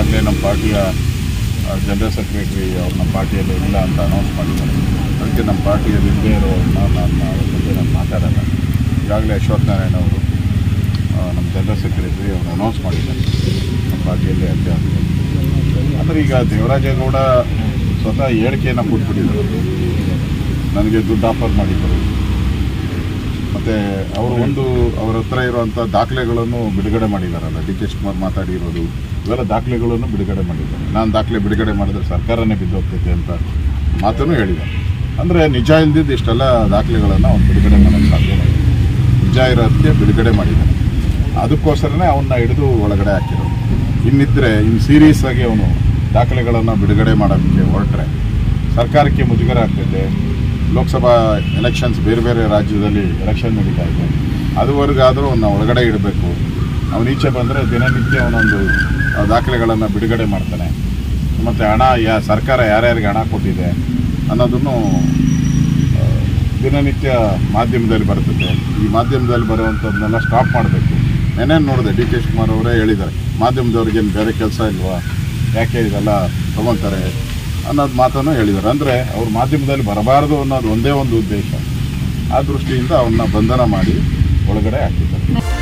ಈಗಾಗಲೇ ನಮ್ಮ ಪಾರ್ಟಿಯ ಜನರಲ್ ಸೆಕ್ರೆಟರಿ ಅವ್ರು ನಮ್ಮ ಪಾರ್ಟಿಯಲ್ಲಿ ಇಲ್ಲ ಅಂತ ಅನೌನ್ಸ್ ಮಾಡಿದ್ದಾರೆ ಅದಕ್ಕೆ ನಮ್ಮ ಪಾರ್ಟಿಯಲ್ಲಿ ಇಲ್ಲದೇ ಇರೋರನ್ನ ನಾನು ಅವ್ರ ಬಗ್ಗೆ ನಾನು ಮಾತಾಡಲ್ಲ ಈಗಾಗಲೇ ಅಶ್ವಥ್ ನಾರಾಯಣ ಅವರು ಆ, ನಮ್ಮ ಜನರಲ್ ಸೆಕ್ರೆಟರಿ ಅವರು ಅನೌನ್ಸ್ ಮಾಡಿದ್ದಾರೆ ನಮ್ಮ ಪಾರ್ಟಿಯಲ್ಲಿ ಅಡ್ಡೆ ಆಗ್ತದೆ ಅಂದರೆ ಈಗ ದೇವರಾಜೇಗೌಡ ಸ್ವತಃ ಹೇಳಿಕೆಯನ್ನು ಕೊಟ್ಬಿಟ್ಟಿದ್ದಾರೆ ನನಗೆ ದುಡ್ಡು ಆಫರ್ ಮಾಡಿದ್ದರು ಮತ್ತು ಅವರು ಒಂದು ಅವರ ಹತ್ರ ಇರುವಂಥ ದಾಖಲೆಗಳನ್ನು ಬಿಡುಗಡೆ ಮಾಡಿದಾರಲ್ಲ ಡಿ ಕೆ ಶಿವಕುಮಾರ್ ಮಾತಾಡಿರೋದು ಇವೆಲ್ಲ ದಾಖಲೆಗಳನ್ನು ಬಿಡುಗಡೆ ಮಾಡಿದ್ದಾರೆ ನಾನು ದಾಖಲೆ ಬಿಡುಗಡೆ ಮಾಡಿದ್ರೆ ಸರ್ಕಾರನೇ ಬಿದ್ದೋಗ್ತೈತೆ ಅಂತ ಮಾತನ್ನು ಹೇಳಿದ್ದಾರೆ ಅಂದರೆ ನಿಜ ಇಲ್ದಿದ್ದು ಇಷ್ಟೆಲ್ಲ ದಾಖಲೆಗಳನ್ನು ಅವ್ನು ಬಿಡುಗಡೆ ಮಾಡೋಕ್ಕೆ ಸಾಧ್ಯ ಇಲ್ಲ. ನಿಜ ಇರೋದಕ್ಕೆ ಬಿಡುಗಡೆ ಮಾಡಿದ್ದಾನೆ ಅದಕ್ಕೋಸ್ಕರನೇ ಅವನ್ನ ಹಿಡಿದು ಒಳಗಡೆ ಹಾಕಿರೋದು ಇನ್ನಿದ್ರೆ ಇನ್ನು ಸೀರಿಯಸ್ ಆಗಿ ಅವನು ದಾಖಲೆಗಳನ್ನು ಬಿಡುಗಡೆ ಮಾಡೋದಕ್ಕೆ ಹೊರಟ್ರೆ ಸರ್ಕಾರಕ್ಕೆ ಮುಜುಗರ ಆಗ್ತೈತೆ ಲೋಕಸಭಾ ಎಲೆಕ್ಷನ್ಸ್ ಬೇರೆ ಬೇರೆ ರಾಜ್ಯದಲ್ಲಿ ಎಲೆಕ್ಷನ್ ನಡೀತಾ ಇದೆ ಅದುವರೆಗಾದರೂ ಅವನ್ನ ಒಳಗಡೆ ಇಡಬೇಕು ಅವನು ಈಚೆ ಬಂದರೆ ದಿನನಿತ್ಯ ಅವನೊಂದು ಆ ದಾಖಲೆಗಳನ್ನು ಬಿಡುಗಡೆ ಮಾಡ್ತಾನೆ ಮತ್ತು ಹಣ ಯಾ ಸರ್ಕಾರ ಯಾರ್ಯಾರಿಗೆ ಹಣ ಕೊಟ್ಟಿದೆ ಅನ್ನೋದನ್ನು ಆ, ದಿನನಿತ್ಯ ಮಾಧ್ಯಮದಲ್ಲಿ ಬರ್ತದೆ ಈ ಮಾಧ್ಯಮದಲ್ಲಿ ಬರುವಂಥದ್ದನ್ನೆಲ್ಲ ಸ್ಟಾಪ್ ಮಾಡಬೇಕು ನೆನೆ ನೋಡಿದೆ ಡಿ ಕೆ ಶಿವಕುಮಾರ್ ಅವರೇ ಹೇಳಿದ್ದಾರೆ ಮಾಧ್ಯಮದವ್ರಿಗೇನು ಬೇರೆ ಕೆಲಸ ಇಲ್ವಾ ಯಾಕೆ ಇದೆಲ್ಲ ತಗೊತಾರೆ ಅನ್ನೋದು ಮಾತನ್ನು ಹೇಳಿದ್ದಾರೆ ಅಂದರೆ ಅವ್ರು ಮಾಧ್ಯಮದಲ್ಲಿ ಬರಬಾರದು ಅನ್ನೋದು ಒಂದೇ ಒಂದು ಉದ್ದೇಶ ಆ ದೃಷ್ಟಿಯಿಂದ ಅವನ್ನ ಬಂಧನ ಮಾಡಿ ಒಳಗಡೆ ಹಾಕಿದ್ದಾರೆ